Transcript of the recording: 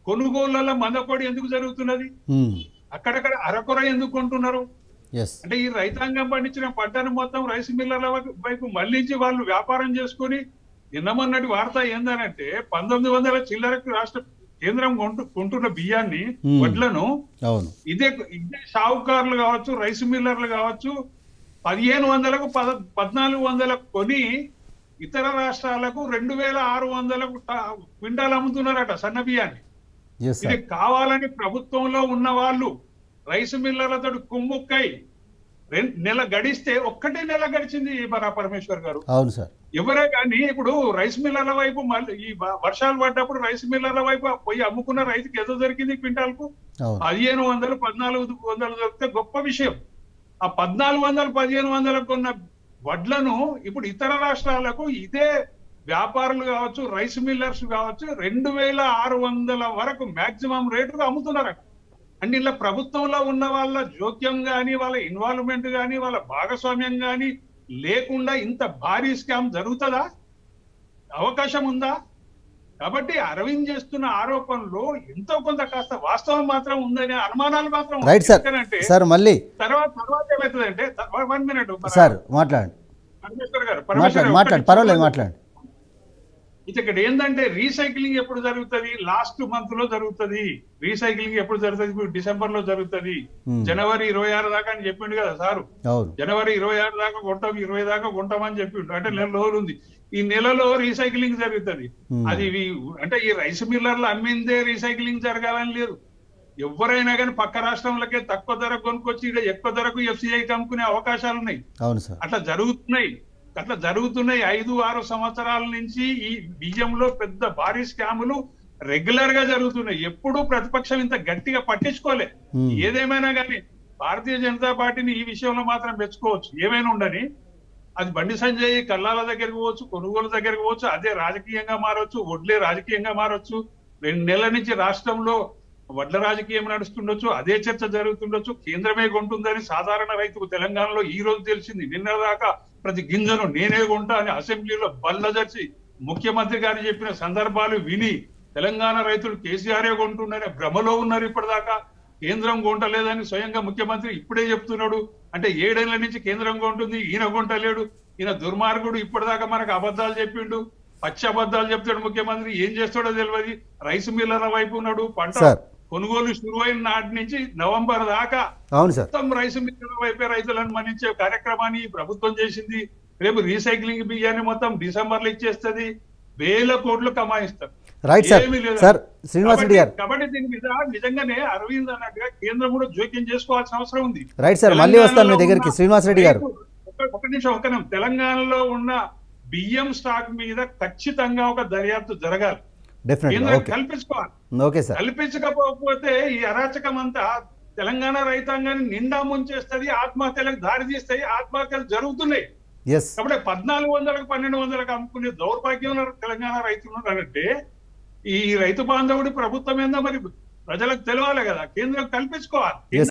కొనుగోళ్లలో మందకొడి ఎందుకు జరుగుతున్నది అక్కడక్కడ అరకొర ఎందుకు కొంటున్నారు ఎస్ అంటే ఈ రైతాంగం పండించిన పంటను మొత్తం రైస్ మిల్లర్ల వైపు- వైపు మళ్లించి వాళ్ళు వ్యాపారం చేసుకుని నిన్నమన్నటి వార్త ఏందనంటే పంతొమ్మిది వందల చిల్లరకు రాష్ట్ర కేంద్రం కొంటు కొంటున్న బియ్యాన్ని Hmm. వడ్లను అవును ఇదే ఇదే షావుకారులు కావచ్చు రైస్ మిల్లర్లు కావచ్చు పదిహేను వందలకు పద పద్నాలుగు వందలకు కొని ఇతర రాష్ట్రాలకు రెండు వేల ఆరు వందలకు ట- క్వింటాలు అమ్ముతున్నారట సన్న బియ్యాన్ని ఎస్ ఇది సార్ కావాలని ప్రభుత్వంలో ఉన్న వాళ్ళు రైస్ మిల్లర్లతో కుమ్ముక్కై రెండు నెల గడిస్తే ఒక్కటే నెల గడిచింది మన పరమేశ్వర్ గారు అవును సార్ ఎవరే కానీ ఇప్పుడు రైస్ మిల్లర్ల వైపు మళ్ళీ ఈ వ- వర్షాలు పడ్డప్పుడు రైస్ మిల్లర్ల వైపు పోయి అమ్ముకున్న రైతుకి ఎంత దొరికింది క్వింటాల్ కు అవును పదిహేను వందలు పద్నాలుగు వందలు దొరికితే గొప్ప విషయం ఆ పద్నాలుగు వందలు పదిహేను వందలకు ఉన్న వడ్లను ఇప్పుడు ఇతర రాష్ట్రాలకు ఇదే వ్యాపారులు కావచ్చు రైస్ మిల్లర్స్ కావచ్చు రెండు వేల ఆరు వందల వరకు మాక్సిమం రేటుకు అమ్ముతున్నారట అంటే ఇలా ప్రభుత్వంలో ఉన్న వాళ్ళ జోక్యం గాని వాళ్ళ ఇన్వాల్వ్మెంట్ గాని వాళ్ళ భాగస్వామ్యం గాని లేకుండా ఇంత భారీ స్కామ్ జరుగుతుందా అవకాశం ఉందా కాబట్టి అరవింద్ చేస్తున్న ఆరోపణలో ఎంతో కొంత కాస్త వాస్తవం మాత్రం ఉందనే అనుమానాలు మాత్రం రైట్ సార్ ఎందుకంటే సార్ మళ్ళీ తర్వాత తర్వాత ఏమవుతుందంటే వన్ మినిట్ సార్ మాట్లాడండి పరమేశ్వర్ గారు పరమేశ్వర్ మాట్లాడండి గారు, మాట్లాడండి ఒక్కటి పర్వాలేదు మాట్లాడండి ఇది ఇక్కడ ఏంటంటే రీసైక్లింగ్ ఎప్పుడు జరుగుతుంది లాస్ట్ మంత్ లో జరుగుతుంది రీసైక్లింగ్ ఎప్పుడు జరుగుతుంది ఇప్పుడు డిసెంబర్ లో జరుగుతుంది Hmm. జనవరి ఇరవై ఆరు దాకా అని చెప్పిండు కదా సారు అవును జనవరి ఇరవై ఆరు దాకా కొంటాం ఇరవై దాకా కొంటామని చెప్పిండు అంటే నెల రోజులు ఉంది ఈ నెలలో రీసైక్లింగ్ జరుగుతుంది Hmm. అది ఇవి- అంటే ఈ రైస్ మిల్లర్లు అమ్మిందే రీసైక్లింగ్ జరగాలని లేదు ఎవరైనా కానీ పక్క రాష్ట్రంలోకే తక్కువ ధర కొనుక్కొచ్చి ఇక్కడ ఎక్కువ ధరకు ఎఫ్సిఐ అమ్ముకునే అవకాశాలు ఉన్నాయి అవును సార్ అట్లా జరుగుతున్నాయి అట్లా జరుగుతున్నాయి ఐదు ఆరు సంవత్సరాల నుంచి ఈ బియ్యంలో పెద్ద భారీ స్కాములు రెగ్యులర్ గా జరుగుతున్నాయి ఎప్పుడూ ప్రతిపక్షం ఇంత గట్టిగా పట్టించుకోలే Hmm. ఏదేమైనా కానీ భారతీయ జనతా పార్టీని ఈ విషయంలో మాత్రం మెచ్చుకోవచ్చు ఏమైనా ఉండని అది బండి సంజయ్ కల్లాల దగ్గరికి పోవచ్చు కొనుగోలు దగ్గరికి పోవచ్చు అదే రాజకీయంగా మారొచ్చు వడ్లే రాజకీయంగా మారొచ్చు రెండు నెలల నుంచి రాష్ట్రంలో వడ్ల రాజకీయం నడుస్తుండొచ్చు అదే చర్చ జరుగుతుండొచ్చు కేంద్రమే కొంటుందని సాధారణ రైతుకు తెలంగాణలో ఈ రోజు తెలిసింది నిన్న దాకా ప్రతి గింజను నేనే కొంటా అని అసెంబ్లీలో బల్లజర్చి ముఖ్యమంత్రి గారు చెప్పిన సందర్భాలు విని తెలంగాణ రైతులు కేసీఆర్ కొంటున్నారనే భ్రమలో ఉన్నారు ఇప్పటిదాకా కేంద్రం కొంటలేదని స్వయంగా ముఖ్యమంత్రి ఇప్పుడే చెప్తున్నాడు అంటే ఏడేళ్ల నుంచి కేంద్రం కొంటుంది ఈయన కొంటలేడు ఈయన దుర్మార్గుడు ఇప్పటిదాకా మనకు అబద్ధాలు చెప్పిండు పచ్చి అబద్ధాలు చెప్తాడు ముఖ్యమంత్రి ఏం చేస్తాడో తెలియదు రైస్ మిల్లర్ల వైపు ఉన్నాడు పంట సార్. కొనుగోలు శురువైన నాటి నుంచి నవంబర్ దాకా అవును సార్ మొత్తం రైస్ మిల్లర్ల వైపే రైతులను మన్నించే కార్యక్రమాన్ని ఈ ప్రభుత్వం చేసింది రేపు రీసైక్లింగ్ బియ్యాన్ని మొత్తం డిసెంబర్ లో ఇచ్చేస్తుంది వేల కోట్లు కమాయిస్తారు రైట్ సార్ ఏమీ లేదు. సార్ శ్రీనివాస్ రెడ్డి గారు కాబట్టి దీని మీద నిజంగానే అరవింద్ అన్నట్టుగా కేంద్రం కూడా జోక్యం చేసుకోవాల్సిన అవసరం ఉంది రైట్ సార్ మళ్ళీ వస్తాను మీ తెలంగాణలో దగ్గరికి ఉన్న- శ్రీనివాస్ రెడ్డి గారు ఒక- ఒక నిమిషం ఒక నిమిషం తెలంగాణలో ఉన్న బియ్యం స్టాక్ మీద ఖచ్చితంగా ఒక దర్యాప్తు జరగాలి డెఫినెట్గా కేంద్రం ఓకే కల్పించుకోవాలి ఓకే సార్ కల్పించకపోతే ఈ అరాచకం అంతా తెలంగాణ రైతాంగాన్ని నిండా ముంచేస్తుంది ఆత్మహత్యలకు దారి తీస్తాయి ఆత్మహత్యలు జరుగుతున్నాయి ఎస్ కాబట్టి పద్నాలుగు వందలకు పన్నెండు వందలకు అమ్ముకునే దౌర్భాగ్యం తెలంగాణ రైతులు ఉన్నారంటే ఈ రైతు బాంధవుడి ప్రభుత్వం ఏందో మరి ప్రజలకు తెలియాలి కదా కేంద్రం కల్పించుకోవాలి Yes,